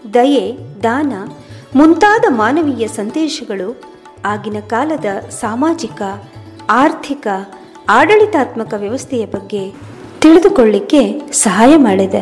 ದಯೆ ದಾನ ಮುಂತಾದ ಮಾನವೀಯ ಸಂದೇಶಗಳು ಆಗಿನ ಕಾಲದ ಸಾಮಾಜಿಕ ಆರ್ಥಿಕ ಆಡಳಿತಾತ್ಮಕ ವ್ಯವಸ್ಥೆಯ ಬಗ್ಗೆ ತಿಳಿದುಕೊಳ್ಳಿಕ್ಕೆ ಸಹಾಯ ಮಾಡಿದೆ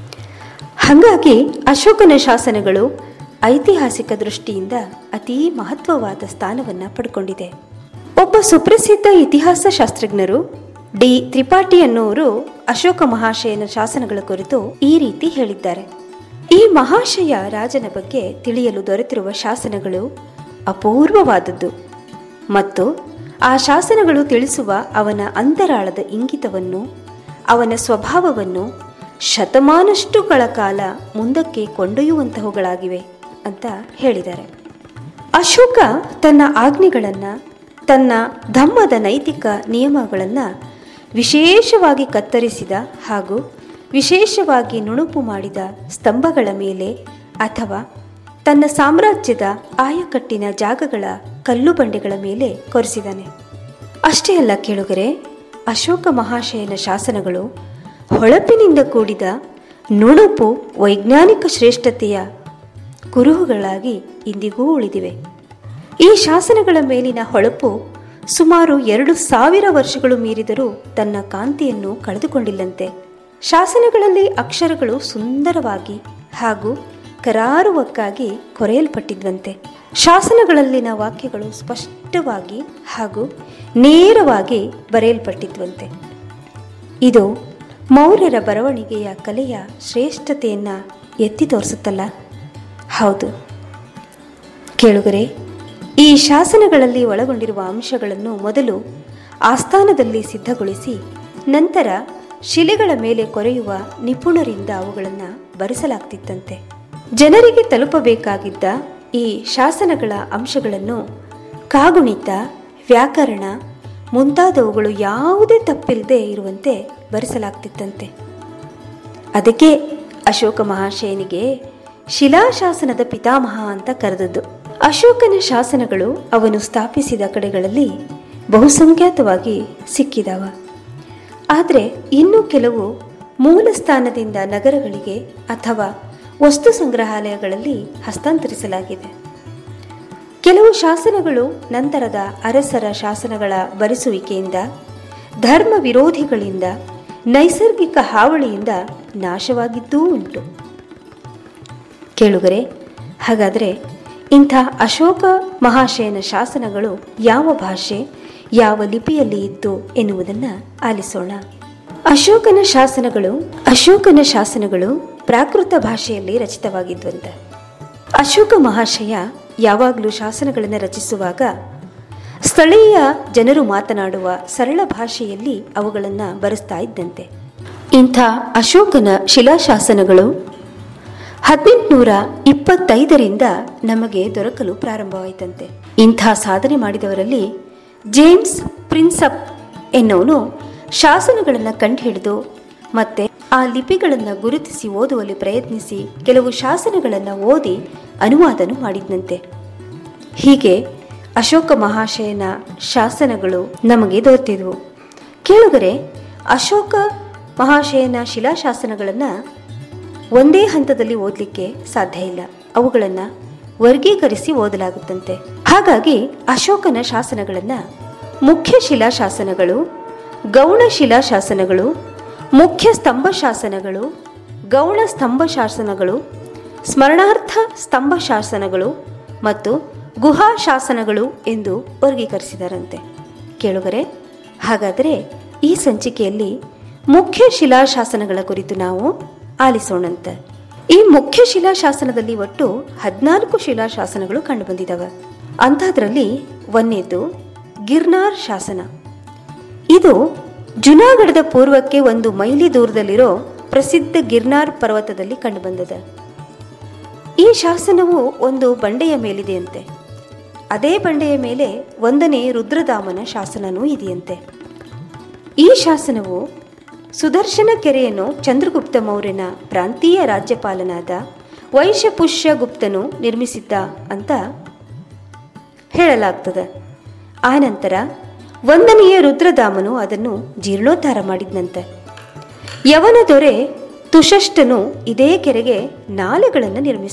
ಹಾಗಾಗಿ ಅಶೋಕನ ಶಾಸನಗಳು ಐತಿಹಾಸಿಕ ದೃಷ್ಟಿಯಿಂದ ಅತೀ ಮಹತ್ವವಾದ ಸ್ಥಾನವನ್ನು ಪಡ್ಕೊಂಡಿದೆ ಒಬ್ಬ ಸುಪ್ರಸಿದ್ಧ ಇತಿಹಾಸ ಶಾಸ್ತ್ರಜ್ಞರು ಡಿ ತ್ರಿಪಾಠಿ ಅನ್ನುವರು ಅಶೋಕ ಮಹಾಶಯನ ಶಾಸನಗಳ ಕುರಿತು ಈ ರೀತಿ ಹೇಳಿದ್ದಾರೆ ಈ ಮಹಾಶಯ ರಾಜನ ಬಗ್ಗೆ ತಿಳಿಯಲು ದೊರೆತಿರುವ ಶಾಸನಗಳು ಅಪೂರ್ವವಾದದ್ದು ಮತ್ತು ಆ ಶಾಸನಗಳು ತಿಳಿಸುವ ಅವನ ಅಂತರಾಳದ ಇಂಗಿತವನ್ನು ಅವನ ಸ್ವಭಾವವನ್ನು ಶತಮಾನಷ್ಟುಗಳ ಕಾಲ ಮುಂದಕ್ಕೆ ಕೊಂಡೊಯ್ಯುವಂತಹವುಗಳಾಗಿವೆ ಅಂತ ಹೇಳಿದ್ದಾರೆ ಅಶೋಕ ತನ್ನ ಆಜ್ಞೆಗಳನ್ನು ತನ್ನ ಧಮ್ಮದ ನೈತಿಕ ನಿಯಮಗಳನ್ನು ವಿಶೇಷವಾಗಿ ಕತ್ತರಿಸಿದ ಹಾಗೂ ವಿಶೇಷವಾಗಿ ನುಣುಪು ಮಾಡಿದ ಸ್ತಂಭಗಳ ಮೇಲೆ ಅಥವಾ ತನ್ನ ಸಾಮ್ರಾಜ್ಯದ ಆಯಕಟ್ಟಿನ ಜಾಗಗಳ ಕಲ್ಲು ಬಂಡೆಗಳ ಮೇಲೆ ಕೊರೆಸಿದ್ದಾನೆ ಅಷ್ಟೇ ಅಲ್ಲ ಕೇಳುಗರೆ ಅಶೋಕ ಮಹಾಶಯನ ಶಾಸನಗಳು ಹೊಳಪಿನಿಂದ ಕೂಡಿದ ನುಣುಪು ವೈಜ್ಞಾನಿಕ ಶ್ರೇಷ್ಠತೆಯ ಕುರುಹುಗಳಾಗಿ ಇಂದಿಗೂ ಉಳಿದಿವೆ ಈ ಶಾಸನಗಳ ಮೇಲಿನ ಹೊಳಪು ಸುಮಾರು ಎರಡು ಸಾವಿರ ವರ್ಷಗಳು ಮೀರಿದರೂ ತನ್ನ ಕಾಂತಿಯನ್ನು ಕಳೆದುಕೊಂಡಿಲ್ಲಂತೆ ಶಾಸನಗಳಲ್ಲಿ ಅಕ್ಷರಗಳು ಸುಂದರವಾಗಿ ಹಾಗೂ ಕರಾರುವಕ್ಕಾಗಿ ಕೊರೆಯಲ್ಪಟ್ಟಿದ್ವಂತೆ ಶಾಸನಗಳಲ್ಲಿನ ವಾಕ್ಯಗಳು ಸ್ಪಷ್ಟವಾಗಿ ಹಾಗೂ ನೇರವಾಗಿ ಬರೆಯಲ್ಪಟ್ಟಿದ್ವಂತೆ ಇದು ಮೌರ್ಯರ ಬರವಣಿಗೆಯ ಕಲೆಯ ಶ್ರೇಷ್ಠತೆಯನ್ನು ಎತ್ತಿ ತೋರಿಸುತ್ತಲ್ಲ ಹೌದು ಕೇಳುಗರೆ ಈ ಶಾಸನಗಳಲ್ಲಿ ಒಳಗೊಂಡಿರುವ ಅಂಶಗಳನ್ನು ಮೊದಲು ಆಸ್ಥಾನದಲ್ಲಿ ಸಿದ್ಧಗೊಳಿಸಿ ನಂತರ ಶಿಲೆಗಳ ಮೇಲೆ ಕೊರೆಯುವ ನಿಪುಣರಿಂದ ಅವುಗಳನ್ನು ಬರೆಸಲಾಗ್ತಿತ್ತಂತೆ ಜನರಿಗೆ ತಲುಪಬೇಕಾಗಿದ್ದ ಈ ಶಾಸನಗಳ ಅಂಶಗಳನ್ನು ಕಾಗುಣಿತ ವ್ಯಾಕರಣ ಮುಂತಾದವುಗಳು ಯಾವುದೇ ತಪ್ಪಿಲ್ಲದೆ ಇರುವಂತೆ ಬರೆಸಲಾಗ್ತಿತ್ತಂತೆ ಅದಕ್ಕೆ ಅಶೋಕ ಮಹಾಶಯನಿಗೆ ಶಿಲಾಶಾಸನದ ಪಿತಾಮಹ ಅಂತ ಕರೆದದ್ದು ಅಶೋಕನ ಶಾಸನಗಳು ಅವನು ಸ್ಥಾಪಿಸಿದ ಕಡೆಗಳಲ್ಲಿ ಬಹುಸಂಖ್ಯಾತವಾಗಿ ಸಿಕ್ಕಿದವ ಆದರೆ ಇನ್ನೂ ಕೆಲವು ಮೂಲ ಸ್ಥಾನದಿಂದ ನಗರಗಳಿಗೆ ಅಥವಾ ವಸ್ತು ಸಂಗ್ರಹಾಲಯಗಳಲ್ಲಿ ಹಸ್ತಾಂತರಿಸಲಾಗಿದೆ ಕೆಲವು ಶಾಸನಗಳು ನಂತರದ ಅರಸರ ಶಾಸನಗಳ ಬರೆಸುವಿಕೆಯಿಂದ ಧರ್ಮ ವಿರೋಧಿಗಳಿಂದ ನೈಸರ್ಗಿಕ ಹಾವಳಿಯಿಂದ ನಾಶವಾಗಿದ್ದೂ ಉಂಟು ಕೇಳುಗರೆ ಹಾಗಾದರೆ ಇಂಥ ಅಶೋಕ ಮಹಾಶಯನ ಶಾಸನಗಳು ಯಾವ ಭಾಷೆ ಯಾವ ಲಿಪಿಯಲ್ಲಿ ಇತ್ತು ಎನ್ನುವುದನ್ನು ಆಲಿಸೋಣ ಅಶೋಕನ ಶಾಸನಗಳು ಅಶೋಕನ ಶಾಸನಗಳು ಪ್ರಾಕೃತ ಭಾಷೆಯಲ್ಲಿ ರಚಿತವಾಗಿದ್ವಂತೆ ಅಶೋಕ ಮಹಾಶಯ ಯಾವಾಗಲೂ ಶಾಸನಗಳನ್ನು ರಚಿಸುವಾಗ ಸ್ಥಳೀಯ ಜನರು ಮಾತನಾಡುವ ಸರಳ ಭಾಷೆಯಲ್ಲಿ ಅವುಗಳನ್ನು ಬರೆಸ್ತಾ ಇದ್ದಂತೆ ಇಂಥ ಅಶೋಕನ ಶಿಲಾಶಾಸನಗಳು ಹದಿನೆಂಟುನೂರ ಇಪ್ಪತ್ತೈದರಿಂದ ನಮಗೆ ದೊರಕಲು ಪ್ರಾರಂಭವಾಯಿತಂತೆ ಇಂಥ ಸಾಧನೆ ಮಾಡಿದವರಲ್ಲಿ ಜೇಮ್ಸ್ ಪ್ರಿನ್ಸಪ್ ಎನ್ನುವನು ಶಾಸನಗಳನ್ನು ಕಂಡುಹಿಡಿದು ಮತ್ತೆ ಆ ಲಿಪಿಗಳನ್ನು ಗುರುತಿಸಿ ಓದುವಲ್ಲಿ ಪ್ರಯತ್ನಿಸಿ ಕೆಲವು ಶಾಸನಗಳನ್ನು ಓದಿ ಅನುವಾದನು ಮಾಡಿದ್ನಂತೆ ಹೀಗೆ ಅಶೋಕ ಮಹಾಶಯನ ಶಾಸನಗಳು ನಮಗೆ ದೊರೆತಿದ್ವು ಕೇಳುಗರೆ ಅಶೋಕ ಮಹಾಶಯನ ಶಿಲಾಶಾಸನಗಳನ್ನು ಒಂದೇ ಹಂತದಲ್ಲಿ ಓದಲಿಕ್ಕೆ ಸಾಧ್ಯ ಇಲ್ಲ ಅವುಗಳನ್ನು ವರ್ಗೀಕರಿಸಿ ಓದಲಾಗುತ್ತಂತೆ ಹಾಗಾಗಿ ಅಶೋಕನ ಶಾಸನಗಳನ್ನು ಮುಖ್ಯ ಶಿಲಾಶಾಸನಗಳು ಗೌಣ ಶಿಲಾಶಾಸನಗಳು ಮುಖ್ಯ ಸ್ತಂಭ ಶಾಸನಗಳು ಗೌಣ ಸ್ತಂಭ ಶಾಸನಗಳು ಸ್ಮರಣಾರ್ಥ ಸ್ತಂಭ ಶಾಸನಗಳು ಮತ್ತು ಗುಹಾ ಶಾಸನಗಳು ಎಂದು ವರ್ಗೀಕರಿಸಿದರಂತೆ ಕೇಳುಗರೆ ಹಾಗಾದರೆ ಈ ಸಂಚಿಕೆಯಲ್ಲಿ ಮುಖ್ಯ ಶಿಲಾಶಾಸನಗಳ ಕುರಿತು ನಾವು ಆಲಿಸೋಣಂತೆ ಈ ಮುಖ್ಯ ಶಿಲಾಶಾಸನದಲ್ಲಿ ಒಟ್ಟು ಹದಿನಾಲ್ಕು ಶಿಲಾಶಾಸನಗಳು ಕಂಡುಬಂದಿದ್ದಾವೆ ಅಂಥದ್ರಲ್ಲಿ ಒಂದೇದು ಗಿರ್ನಾರ್ ಶಾಸನ ಇದು ಜುನಾಗಢದ ಪೂರ್ವಕ್ಕೆ ಒಂದು ಮೈಲಿ ದೂರದಲ್ಲಿರೋ ಪ್ರಸಿದ್ಧ ಗಿರ್ನಾರ್ ಪರ್ವತದಲ್ಲಿ ಕಂಡುಬಂದಿದೆ ಈ ಶಾಸನವು ಒಂದು ಬಂಡೆಯ ಮೇಲಿದೆಯಂತೆ ಅದೇ ಬಂಡೆಯ ಮೇಲೆ ಒಂದನೇ ರುದ್ರದಾಮನ ಶಾಸನವೂ ಇದೆಯಂತೆ ಈ ಶಾಸನವು ಸುದರ್ಶನ ಕೆರೆಯನ್ನು ಚಂದ್ರಗುಪ್ತ ಮೌರ್ಯನ ಪ್ರಾಂತೀಯ ರಾಜ್ಯಪಾಲನಾದ ವೈಶಪುಷ್ಯ ಗುಪ್ತನು ನಿರ್ಮಿಸಿದ್ದ ಅಂತ ಹೇಳಲಾಗ್ತದೆ ಆನಂತರ ಒಂದನೆಯ ರುದ್ರದಾಮನು ಅದನ್ನು ಜೀರ್ಣೋದ್ಧಾರ ಮಾಡಿದ್ನಂತೆ ಯವನ ದೊರೆ ತುಷಷ್ಟನು ಇದೇ ಕೆರೆಗೆ ನಾಲೆಗಳನ್ನು ನಿರ್ಮಿಸಿದ